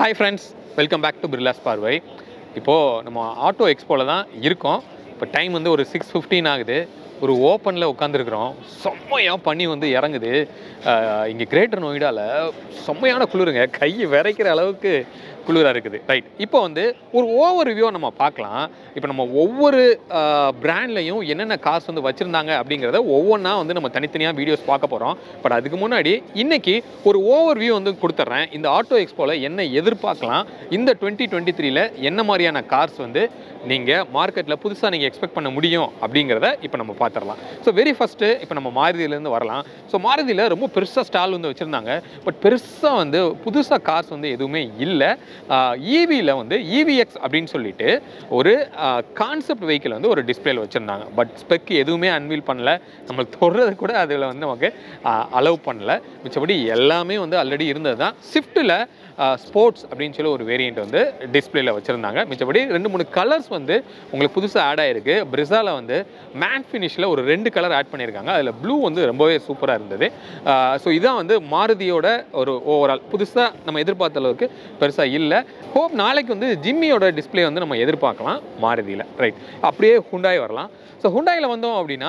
hi friends welcome back to Birla's பார்வை இப்போது நம்ம ஆட்டோ எக்ஸ்போவில் தான் இருக்கோம் இப்போ டைம் வந்து ஒரு சிக்ஸ் ஃபிஃப்டீன் ஆகுது ஒரு ஓப்பனில் உட்காந்துருக்குறோம் செம்மையாக பனி வந்து இறங்குது இங்கே கிரேட்டர் நொய்டாவில் செம்மையான குளிருங்க கை விரைக்கிற அளவுக்கு குளிராக இருக்குது ரைட் இப்போ வந்து ஒரு ஓவர் ரிவ்யூ நம்ம பார்க்கலாம் இப்போ நம்ம ஒவ்வொரு பிராண்ட்லையும் என்னென்ன காசு வந்து வச்சுருந்தாங்க அப்படிங்கிறத ஒவ்வொன்றா வந்து நம்ம தனித்தனியாக வீடியோஸ் பார்க்க போகிறோம் பட் அதுக்கு முன்னாடி இன்னைக்கு ஒரு ஓவர் வியூ வந்து கொடுத்துட்றேன் இந்த ஆட்டோ எக்ஸ்போவில் என்ன எதிர்பார்க்கலாம் இந்த டுவெண்ட்டி டுவெண்ட்டி த்ரீல என்ன மாதிரியான கார்ஸ் வந்து நீங்கள் மார்க்கெட்டில் புதுசாக நீங்கள் எக்ஸ்பெக்ட் பண்ண முடியும் அப்படிங்கிறத இப்போ நம்ம பார்த்துடலாம் ஸோ வெரி ஃபஸ்ட்டு இப்போ நம்ம மாருதியிலேருந்து வரலாம் ஸோ மாருதியில் ரொம்ப பெருசாக ஸ்டால் வந்து வச்சுருந்தாங்க பட் பெருசாக வந்து புதுசாக கார்ஸ் வந்து எதுவுமே இல்லை ஈவியில் வந்து இவிஎக்ஸ் அப்படின்னு சொல்லிட்டு ஒரு கான்செப்ட் வெஹிக்கிள் வந்து ஒரு டிஸ்பிளேல வச்சுருந்தாங்க பட் ஸ்பெக் எதுவுமே அன்வீல் பண்ணல நம்மளுக்கு தொடுறது கூட அதில் வந்து நமக்கு அலோவ் பண்ணல மிச்சபடி எல்லாமே வந்து ஆல்ரெடி இருந்தது தான் ஸ்விஃப்ட்டில் ஸ்போர்ட்ஸ் அப்படின்னு சொல்லி ஒரு வேரியண்ட் வந்து டிஸ்பிளேல வச்சுருந்தாங்க மிச்சபடி ரெண்டு மூணு கலர்ஸ் வந்து உங்களுக்கு புதுசாக ஆட் ஆயிருக்கு பிரிசாவில் வந்து மேட் ஃபினிஷில் ஒரு ரெண்டு கலர் ஆட் பண்ணியிருக்காங்க அதில் ப்ளூ வந்து ரொம்பவே சூப்பராக இருந்தது ஸோ இதான் வந்து மாருதியோட ஒரு ஓவரால் புதுசாக நம்ம எதிர்பார்த்த அளவுக்கு பெருசாக இல்லை ஹோப் நாளைக்கு வந்து ஜிம்மியோட டிஸ்பிளே வந்து நம்ம எதிர்பார்க்கலாம் மாருதியில் ரைட் அப்படியே ஹுண்டாய் வரலாம் ஸோ ஹுண்டாயில் வந்தோம் அப்படின்னா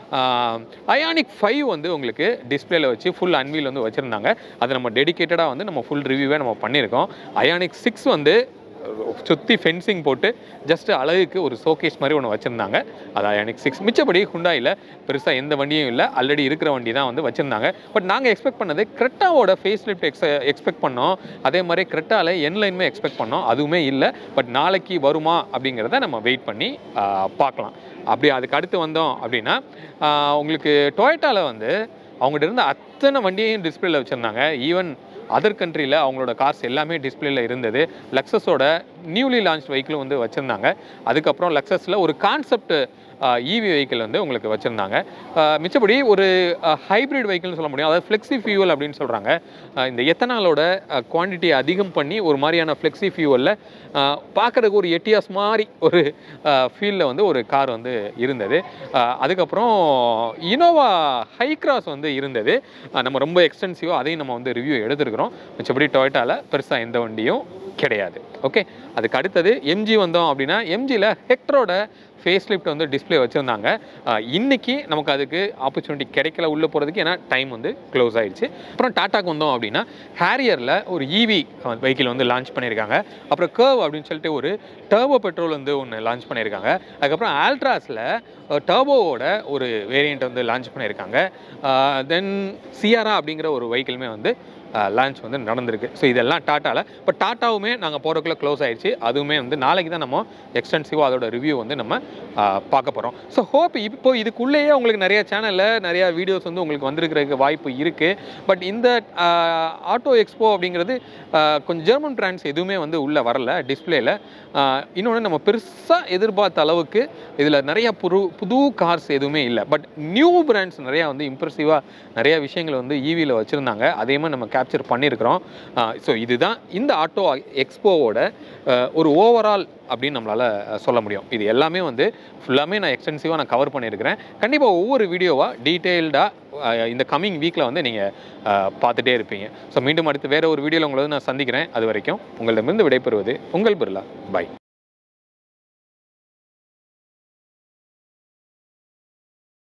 அயானிக் ஃபைவ் வந்து உங்களுக்கு டிஸ்பிளேல வச்சு ஃபுல் அன்வீல் வந்து வச்சுருந்தாங்க அது நம்ம டெடிக்கேட்டடாக வந்து நம்ம ஃபுல் ரிவ்யூவே நம்ம பண்ணியிருக்கோம் அயானிக் சிக்ஸ் வந்து சுற்றி ஃபென்சிங் போட்டு ஜஸ்ட் அழகுக்கு ஒரு ஷோகேஸ் மாதிரி ஒன்று வச்சுருந்தாங்க அது அயானிக் சிக்ஸ் மிச்சப்படி ஹுண்டாயில் பெருசாக எந்த வண்டியும் இல்லை ஆல்ரெடி இருக்கிற வண்டி தான் வந்து வச்சுருந்தாங்க பட் நாங்கள் எக்ஸ்பெக்ட் பண்ணது கிரெட்டாவோட ஃபேஸ் லிஃப்ட் எக்ஸ் எக்ஸ்பெக்ட் பண்ணோம் அதே மாதிரி கிரெட்டாவில் என்லைனுமே எக்ஸ்பெக்ட் பண்ணோம் அதுவுமே இல்லை பட் நாளைக்கு வருமா அப்படிங்கிறத நம்ம வெயிட் பண்ணி ஆஹ், பார்க்கலாம் அப்படி அதுக்கு அடுத்து வந்தோம் அப்படின்னா ஆஹ், உங்களுக்கு டொயட்டாவில் வந்து அவங்ககிட்ட இருந்த அத்தனை வண்டியையும் டிஸ்பிளேல வச்சுருந்தாங்க ஈவன் அதர் கண்ட்ரியில் அவங்களோட கார்ஸ் எல்லாமே டிஸ்பிளேல இருந்தது லக்ஸஸோட நியூலி லான்ச் வெஹிக்கிளும் வந்து வச்சுருந்தாங்க அதுக்கப்புறம் லக்ஸஸில் ஒரு கான்செப்ட் இவி வெஹிக்கிள் வந்து உங்களுக்கு வச்சுருந்தாங்க மிச்சபடி ஒரு ஹைப்ரிட் வெஹிக்கிள்னு சொல்ல முடியும் அதாவது ஃப்ளெக்ஸி ஃபியூவல் அப்படின்னு சொல்கிறாங்க இந்த எத்தனாலோட குவான்டிட்டி அதிகம் பண்ணி ஒரு மாதிரியான ஃப்ளெக்ஸி ஃபியூவலில் பார்க்குறதுக்கு ஒரு எட்டியாஸ் மாதிரி ஒரு ஃபீல்டில் வந்து ஒரு கார் வந்து இருந்தது அஹ், அதுக்கப்புறம் இனோவா ஹை கிராஸ் வந்து இருந்தது அஹ், நம்ம ரொம்ப எக்ஸ்டென்சிவாக அதையும் நம்ம வந்து ரிவ்யூ எடுத்துருக்குறோம் மிச்சபடி டொயட்டாவில் பெருசாக எந்த வண்டியும் கிடையாது ஓகே அதுக்கு அடுத்தது எம்ஜி வந்தோம் அப்படின்னா எம்ஜியில் ஹெக்டரோட ஃபேஸ் லிஃப்ட் வந்து டிஸ்ப்ளே வச்சுருந்தாங்க இன்னைக்கு நமக்கு அதுக்கு ஆப்பர்ச்சுனிட்டி கிடைக்கல உள்ளே போகிறதுக்கு ஏன்னா டைம் வந்து க்ளோஸ் ஆயிடுச்சு அப்புறம் டாட்டாக்கு வந்தோம் அப்படின்னா ஹேரியரில் ஒரு இவி வெஹிக்கிள் வந்து லான்ச் பண்ணியிருக்காங்க அப்புறம் கர்வ் அப்படின்னு சொல்லிட்டு ஒரு டர்போ பெட்ரோல் வந்து ஒன்று லான்ச் பண்ணியிருக்காங்க அதுக்கப்புறம் ஆல்ட்ராஸில் டர்போவோட ஒரு வேரியண்ட் வந்து லான்ச் பண்ணியிருக்காங்க தென் சியாரா அப்படிங்கிற ஒரு வெஹிக்கிளுமே வந்து லான்ச் வந்து நடந்திருக்கு ஸோ இதெல்லாம் டாட்டாவில் இப்போ டாட்டாவுமே நாங்கள் போகிறக்குள்ள க்ளோஸ் ஆயிடுச்சு அதுவுமே வந்து நாளைக்கு தான் நம்ம எக்ஸ்டென்சிவாக அதோட ரிவ்யூ வந்து நம்ம ஆஹ், பார்க்க போகிறோம் ஸோ ஹோப் இப்போ இதுக்குள்ளேயே உங்களுக்கு நிறைய சேனலில் நிறைய வீடியோஸ் வந்து உங்களுக்கு வந்திருக்கிறதுக்கு வாய்ப்பு இருக்குது பட் இந்த ஆட்டோ எக்ஸ்போ அப்படிங்கிறது ஆஹ், கொஞ்சம் ஜெர்மன் பிராண்ட்ஸ் எதுவுமே வந்து உள்ளே வரல டிஸ்பிளேல இன்னொன்று நம்ம பெருசாக எதிர்பார்த்த அளவுக்கு இதில் நிறைய புது புது கார்ஸ் எதுவுமே இல்லை பட் நியூ பிராண்ட்ஸ் நிறையா வந்து இம்ப்ரெசிவாக நிறைய விஷயங்கள் வந்து ஈவியில் வச்சுருந்தாங்க அதே மாதிரி நம்ம கேப்சர் பண்ணியிருக்கிறோம் ஸோ இதுதான் இந்த ஆட்டோ எக்ஸ்போவோட ஒரு ஓவரால் அப்படின்னு நம்மளால் சொல்ல முடியும் இது எல்லாமே வந்து ஃபுல்லாமே நான் எக்ஸ்டென்சிவாக நான் கவர் பண்ணியிருக்கிறேன் கண்டிப்பாக ஒவ்வொரு வீடியோவாக டீட்டெயில்டாக இந்த கம்மிங் வீக்கில் வந்து நீங்கள் பார்த்துட்டே இருப்பீங்க ஸோ மீண்டும் அடுத்து வேறு ஒரு வீடியோவில் உங்களை வந்து நான் சந்திக்கிறேன் அது வரைக்கும் உங்களிடமிருந்து விடைபெறுவது உங்கள் பிர்லா பை